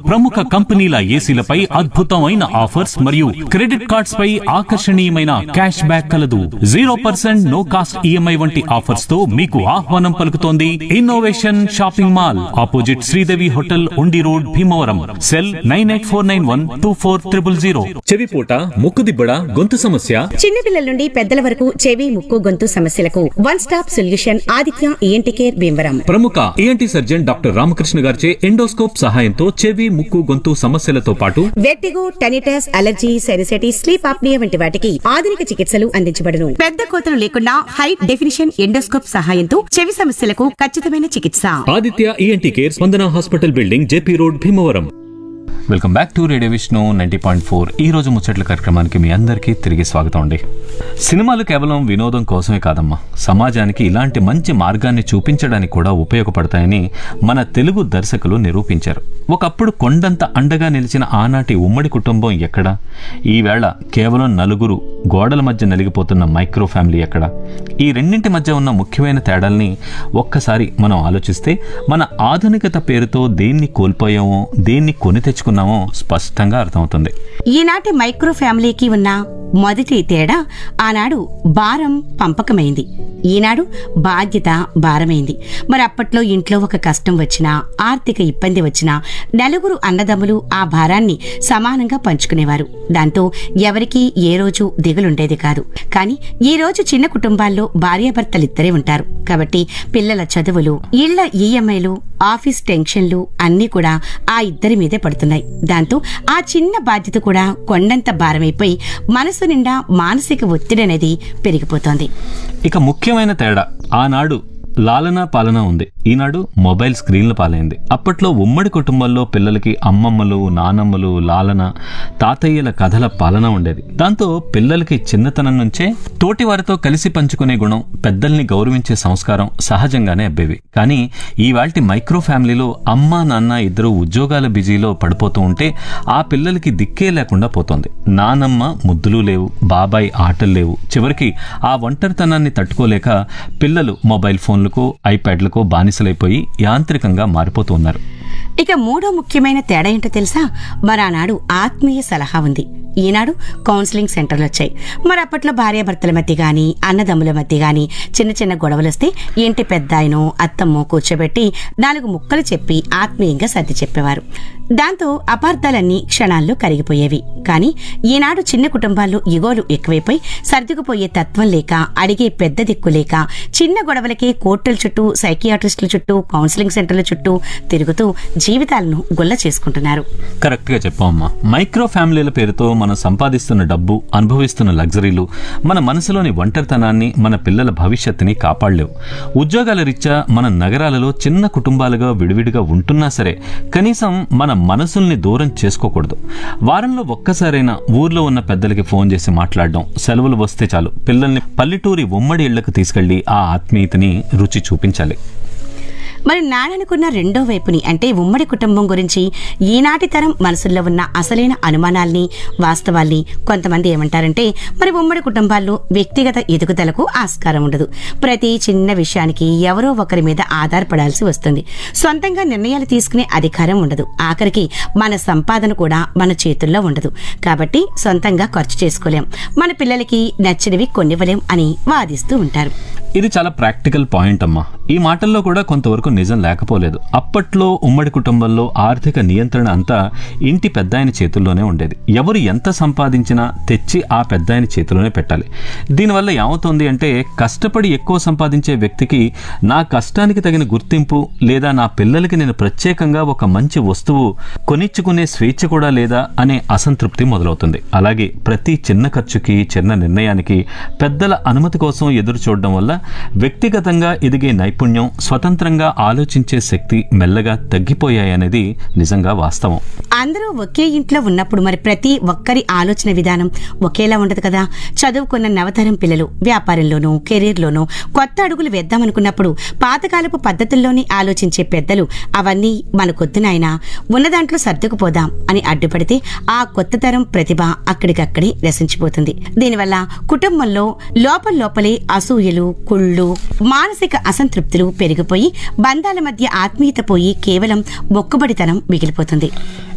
ప్రముఖ కంపెనీల ఏసీలపై అద్భుతమైన ఆఫర్స్ మరియు క్రెడిట్ కార్డ్స్ పై ఆకర్షణీయమైన క్యాష్ బ్యాక్ కలదు zero percent no cost EMI వంటి ఆఫర్స్ తో మీకు ఆహ్వానం పలుకుతోంది innovation shopping mall opposite Sridevi hotel Undi road Bhimavaram cell nine eight four nine one two four triple zero చెవిపోట ముక్కుదిబ్బడ గొంతు సమస్య చిన్నపిల్లల నుండి పెద్దల వరకు చెవి ముక్కు గొంతు సమస్యలకు one stop solution Aditya ENT care Bhimavaram ప్రముఖ ఏఎన్టీ సర్జన్ డాక్టర్ రామకృష్ణ గారిచే ఎండోస్కోప్ సహాయంతో చెవి ముక్కు గొంతు సమస్యలతో పాటు vertigo tinnitus allergy sinusitis sleep apnea వంటి వాటికి ఆధునిక చికిత్సలు అందించబడును పెద్ద కోతలు లేకుండా హై డెఫినిషన్ ఎండోస్కోప్ సహాయంతో చెవి సమస్యలకు ఖచ్చితమైన చికిత్స Aditya ENT care Spandana hospital building JP road Bhimavaram welcome back to radio Vishnu ninety point four ఈ రోజు ముచ్చట్ల కార్యక్రమానికి మీ అందరికీ తిరిగి స్వాగతం అండి సినిమాలు కేవలం వినోదం కోసమే కాదమ్మా సమాజానికి ఇలాంటి మంచి మార్గాన్ని చూపించడానికి కూడా ఉపయోగపడతాయని మన తెలుగు దర్శకులు నిరూపించారు ఒకప్పుడు కొండంత అండగా నిలిచిన ఆనాటి ఉమ్మడి కుటుంబం ఎక్కడ ఈవేళ కేవలం నలుగురు గోడల మధ్య నలిగిపోతున్న మైక్రో ఫ్యామిలీ ఎక్కడ ఈ రెండింటి మధ్య ఉన్న ముఖ్యమైన తేడాల్ని ఒక్కసారి మనం ఆలోచిస్తే మన ఆధునికత పేరుతో దేన్ని కోల్పోయామో దేన్ని కొని తెచ్చుకున్నామో స్పష్టంగా అర్థమవుతుంది ఈనాటి మైక్రో ఫ్యామిలీకి ఉన్న మొదటి తేడా ఆనాడు భారం పంపకమైంది ఈనాడు బాధ్యత భారమైంది మరి అప్పట్లో ఇంట్లో ఒక కష్టం వచ్చినా ఆర్థిక ఇబ్బంది వచ్చినా నలుగురు అన్నదమ్ములు ఆ భారాన్ని సమానంగా పంచుకునేవారు దాంతో ఎవరికీ ఏ రోజు దిగులుండేది కాదు కానీ ఈ రోజు చిన్న కుటుంబాల్లో భార్యాభర్తలిద్దరే ఉంటారు కాబట్టి పిల్లల చదువులు ఇళ్ల ఈఎంఐలు ఆఫీస్ టెన్షన్లు అన్నీ కూడా ఆ ఇద్దరి మీదే పడుతున్నాయి దాంతో ఆ చిన్న బాధ్యత కూడా కొండంత భారమైపోయి మనసు నిండా మానసిక ఒత్తిడి అనేది పెరిగిపోతోంది ఇక ముఖ్యమైన తేడా ఆనాడు లాలన పాలన ఉంది ఈనాడు మొబైల్ స్క్రీన్ల పాలైంది అప్పట్లో ఉమ్మడి కుటుంబాల్లో పిల్లలకి అమ్మమ్మలు నానమ్మలు లాలన తాతయ్యల కథల పాలన ఉండేది దాంతో పిల్లలకి చిన్నతనం నుంచే తోటి వారితో కలిసి పంచుకునే గుణం పెద్దల్ని గౌరవించే సంస్కారం సహజంగానే అబ్బేవి కానీ ఈవాల్టి మైక్రో ఫ్యామిలీలో అమ్మ నాన్న ఇద్దరు ఉద్యోగాల బిజీలో పడిపోతూ ఉంటే ఆ పిల్లలకి దిక్కే లేకుండా పోతోంది నానమ్మ ముద్దులు లేవు బాబాయ్ ఆటలు లేవు చివరికి ఆ ఒంటరితనాన్ని తట్టుకోలేక పిల్లలు మొబైల్ ఫోన్లకు ఐప్యాడ్లకు బానిసలైపోయి యాంత్రికంగా మారిపోతూ ఉన్నారు ఇక మూడో ముఖ్యమైన తేడా ఏంటో తెలుసా మరానాడు ఆత్మీయ సలహా ఉంది ఈనాడు కౌన్సిలింగ్ సెంటర్లు వచ్చాయి మరి అప్పట్లో భార్యాభర్తల మధ్య గాని అన్నదమ్ముల మధ్య గాని చిన్న చిన్న గొడవలు వస్తే ఇంటి పెద్ద ఆయనో అత్తమ్మో కూర్చోబెట్టి నాలుగు ముక్కలు చెప్పి ఆత్మీయంగా సర్ది చెప్పేవారు దాంతో అపార్థాలన్నీ క్షణాల్లో కరిగిపోయేవి కానీ ఈనాడు చిన్న కుటుంబాల్లో ఇగోలు ఎక్కువైపోయి సర్దుకుపోయే తత్వం లేక అడిగే పెద్ద దిక్కు లేక చిన్న గొడవలకే కోర్టుల చుట్టూ సైకియాట్రిస్టుల చుట్టూ కౌన్సిలింగ్ సెంటర్ల చుట్టూ తిరుగుతూ జీవితాలను గుల్ల చేసుకుంటున్నారు కరెక్ట్ గా చెప్పమ్మా మైక్రో ఫ్యామిలీల పేరుతో మనం సంపాదిస్తున్న డబ్బు అనుభవిస్తున్న లగ్జరీలు మన మనసులోని ఒంటరితనాన్ని మన పిల్లల భవిష్యత్తుని కాపాడలేవు ఉద్యోగాల రీత్యా మన నగరాలలో చిన్న కుటుంబాలుగా విడివిడిగా ఉంటున్నా సరే కనీసం మన మనసుల్ని దూరం చేసుకోకూడదు వారంలో ఒక్కసారైనా ఊర్లో ఉన్న పెద్దలకి ఫోన్ చేసి మాట్లాడడం సెలవులు వస్తే చాలు పిల్లల్ని పల్లెటూరి ఉమ్మడి ఇళ్లకు తీసుకెళ్లి ఆ ఆత్మీయతని రుచి చూపించాలి మరి నాననుకున్న రెండో వైపుని అంటే ఉమ్మడి కుటుంబం గురించి ఈనాటి తరం మనసుల్లో ఉన్న అసలైన అనుమానాల్ని వాస్తవాల్ని కొంతమంది ఏమంటారంటే మరి ఉమ్మడి కుటుంబాల్లో వ్యక్తిగత ఎదుగుదలకు ఆస్కారం ఉండదు ప్రతి చిన్న విషయానికి ఎవరో ఒకరి మీద ఆధారపడాల్సి వస్తుంది సొంతంగా నిర్ణయాలు తీసుకునే అధికారం ఉండదు ఆఖరికి మన సంపాదన కూడా మన చేతుల్లో ఉండదు కాబట్టి సొంతంగా ఖర్చు చేసుకోలేం మన పిల్లలకి నచ్చినవి కొనివ్వలేం అని వాదిస్తూ ఉంటారు ఇది చాలా ప్రాక్టికల్ పాయింట్ అమ్మా ఈ మాటల్లో కూడా కొంతవరకు నిజం లేకపోలేదు అప్పట్లో ఉమ్మడి కుటుంబంలో ఆర్థిక నియంత్రణ అంతా ఇంటి పెద్దాయన చేతుల్లోనే ఉండేది ఎవరు ఎంత సంపాదించినా తెచ్చి ఆ పెద్దాయన చేతిలోనే పెట్టాలి దీనివల్ల ఏమవుతుంది అంటే కష్టపడి ఎక్కువ సంపాదించే వ్యక్తికి నా కష్టానికి తగిన గుర్తింపు లేదా నా పిల్లలకి నేను ప్రత్యేకంగా ఒక మంచి వస్తువు కొనిచ్చుకునే స్వేచ్ఛ కూడా లేదా అనే అసంతృప్తి మొదలవుతుంది అలాగే ప్రతి చిన్న ఖర్చుకి చిన్న నిర్ణయానికి పెద్దల అనుమతి కోసం ఎదురు చూడడం వల్ల వ్యక్తిగతంగా ఎదిగే నైపుణ్యం స్వతంత్రంగా ఆలోచించే శక్తి మెల్లగా తగ్గిపోయాయనేది నిజంగా వాస్తవం అందరూ ఒకే ఇంట్లో ఉన్నప్పుడు మరి ప్రతి ఒక్కరి ఆలోచన విధానం ఒకేలా ఉండదు కదా చదువుకున్న నవతరం పిల్లలు వ్యాపారంలోనూ కెరీర్లోనూ కొత్త అడుగులు వేద్దామనుకున్నప్పుడు పాతకాలపు పద్ధతుల్లోనే ఆలోచించే పెద్దలు అవన్నీ మనకొద్దు నాయనా ఉన్న దాంట్లో సర్దుకుపోదాం అని అడ్డుపడితే ఆ కొత్త తరం ప్రతిభ అక్కడికక్కడే నశించిపోతుంది దీనివల్ల కుటుంబంలో లోపల లోపలే అసూయలు కుళ్ళు మానసిక అసంతృప్తులు పెరిగిపోయి బంధాల మధ్య ఆత్మీయత పోయి కేవలం మొక్కుబడితనం మిగిలిపోతుంది